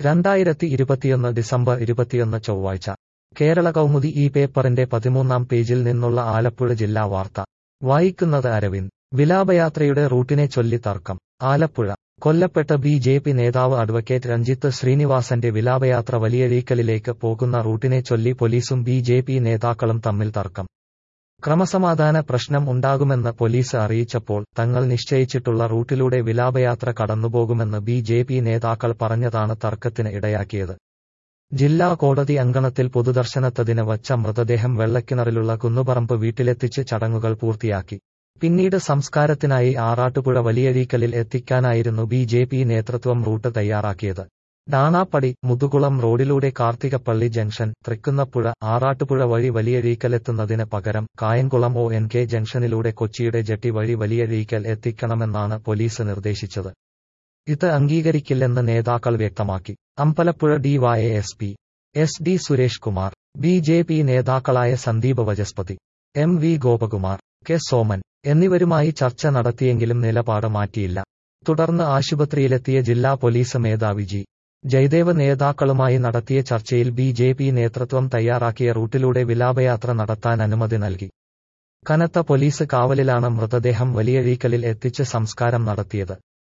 രണ്ടായിരത്തി ഇരുപത്തിയൊന്ന് ഡിസംബർ ഇരുപത്തിയൊന്ന് ചൊവ്വാഴ്ച കേരള കൗമുദി ഈ പേപ്പറിന്റെ പതിമൂന്നാം പേജിൽ നിന്നുള്ള ആലപ്പുഴ ജില്ലാ വാർത്ത വായിക്കുന്നത് അരവിന്ദ് വിലാപയാത്രയുടെ റൂട്ടിനെ ചൊല്ലി തർക്കം ആലപ്പുഴ കൊല്ലപ്പെട്ട ബി ജെ പി നേതാവ് അഡ്വക്കേറ്റ് രഞ്ജിത്ത് ശ്രീനിവാസന്റെ വിലാപയാത്ര വലിയഴീക്കലിലേക്ക് പോകുന്ന റൂട്ടിനെ ചൊല്ലി പോലീസും ബി ജെ പി നേതാക്കളും തമ്മിൽ തർക്കം ക്രമസമാധാന പ്രശ്നം ഉണ്ടാകുമെന്ന് പോലീസ് അറിയിച്ചപ്പോൾ തങ്ങൾ നിശ്ചയിച്ചിട്ടുള്ള റൂട്ടിലൂടെ വിലാപയാത്ര കടന്നുപോകുമെന്ന് ബി ജെ പി നേതാക്കൾ പറഞ്ഞതാണ് തർക്കത്തിന് ഇടയാക്കിയത് ജില്ലാ കോടതി അങ്കണത്തിൽ പൊതുദർശനത്തതിന് വച്ച മൃതദേഹം വെള്ളക്കിണറിലുള്ള കുന്നുപറമ്പ് വീട്ടിലെത്തിച്ച് ചടങ്ങുകൾ പൂർത്തിയാക്കി പിന്നീട് സംസ്കാരത്തിനായി ആറാട്ടുപുഴ വലിയഴീക്കലിൽ എത്തിക്കാനായിരുന്നു ബി ജെ പി നേതൃത്വം റൂട്ട് തയ്യാറാക്കിയത് ഡാണാപ്പടി മുതുകുളം റോഡിലൂടെ കാർത്തികപ്പള്ളി ജംഗ്ഷൻ തൃക്കുന്നപ്പുഴ ആറാട്ടുപുഴ വഴി വലിയഴീക്കലെത്തുന്നതിന് പകരം കായംകുളം ഒ എൻ കെ ജംഗ്ഷനിലൂടെ കൊച്ചിയുടെ ജെട്ടി വഴി വലിയഴീക്കൽ എത്തിക്കണമെന്നാണ് പോലീസ് നിർദ്ദേശിച്ചത് ഇത് അംഗീകരിക്കില്ലെന്ന് നേതാക്കൾ വ്യക്തമാക്കി Ambalappuzha DY S P S D Suresh Kumar B J P നേതാക്കളായ Sandeep Vajaspathi M V Gopakumar K Soman എന്നിവരുമായി ചർച്ച നടത്തിയെങ്കിലും നിലപാട് മാറ്റിയില്ല തുടർന്ന് ആശുപത്രിയിലെത്തിയ ജില്ലാ പോലീസ് മേധാവി ജി ജയദേവ് നേതാക്കളുമായി നടത്തിയ ചർച്ചയിൽ ബി ജെ പി നേതൃത്വം തയ്യാറാക്കിയ റൂട്ടിലൂടെ വിലാപയാത്ര നടത്താൻ അനുമതി നൽകി കനത്ത പോലീസ് കാവലിലാണ് മൃതദേഹം വലിയഴീക്കലിൽ എത്തിച്ച് സംസ്കാരം നടത്തിയത്